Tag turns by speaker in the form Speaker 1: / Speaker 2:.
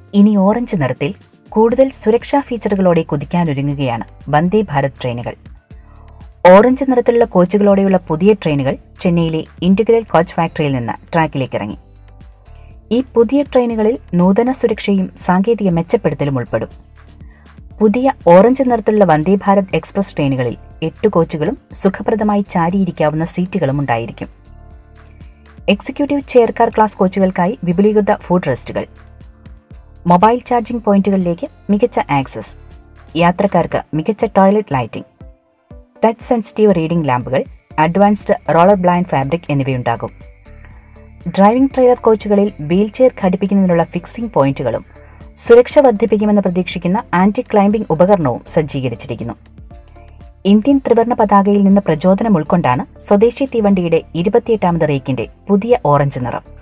Speaker 1: ഇനി ഓറഞ്ച് നിറത്തിൽ കൂടുതൽ സുരക്ഷാ ഫീച്ചറുകളോടെ കുതിക്കാനൊരുങ്ങുകയാണ് വന്ദേ ഭാരത് ട്രെയിനുകൾ ഓറഞ്ച് നിറത്തിലുള്ള കോച്ചുകളോടെയുള്ള പുതിയ ട്രെയിനുകൾ ചെന്നൈയിലെ ഇന്റഗ്രൽ കോച്ച് ഫാക്ടറിയിൽ നിന്ന് ട്രാക്കിലേക്ക് ഇറങ്ങി ഈ പുതിയ ട്രെയിനുകളിൽ നൂതന സുരക്ഷയും സാങ്കേതിക മെച്ചപ്പെടുത്തലും ഉൾപ്പെടും പുതിയ ഓറഞ്ച് നിറത്തിലുള്ള വന്ദേ ഭാരത് എക്സ്പ്രസ് ട്രെയിനുകളിൽ എട്ട് കോച്ചുകളും സുഖപ്രദമായി ചാരിയിരിക്കാവുന്ന സീറ്റുകളും ഉണ്ടായിരിക്കും എക്സിക്യൂട്ടീവ് ചെയർകാർ ക്ലാസ് കോച്ചുകൾക്കായി വിപുലീകൃത ഫുഡ് റെസ്റ്റുകൾ മൊബൈൽ ചാർജിംഗ് പോയിന്റുകളിലേക്ക് മികച്ച ആക്സസ് യാത്രക്കാർക്ക് മികച്ച toilet lighting touch sensitive reading ലാമ്പുകൾ അഡ്വാൻസ്ഡ് റോളർ ബ്ലൈൻഡ് ഫാബ്രിക് എന്നിവയുണ്ടാകും ഡ്രൈവിംഗ് ട്രെയിലർ കോച്ചുകളിൽ വീൽ ചെയർ ഘടിപ്പിക്കുന്നതിനുള്ള ഫിക്സിംഗ് പോയിന്റുകളും സുരക്ഷ വർദ്ധിപ്പിക്കുമെന്ന് പ്രതീക്ഷിക്കുന്ന ആന്റി ക്ലൈംബിംഗ് ഉപകരണവും സജ്ജീകരിച്ചിരിക്കുന്നു ഇന്ത്യൻ ത്രിവർണ പതാകയിൽ നിന്ന് പ്രചോദനം ഉൾക്കൊണ്ടാണ് സ്വദേശി തീവണ്ടിയുടെ ഇരുപത്തിയെട്ടാമത് റേക്കിന്റെ പുതിയ ഓറഞ്ച് നിറം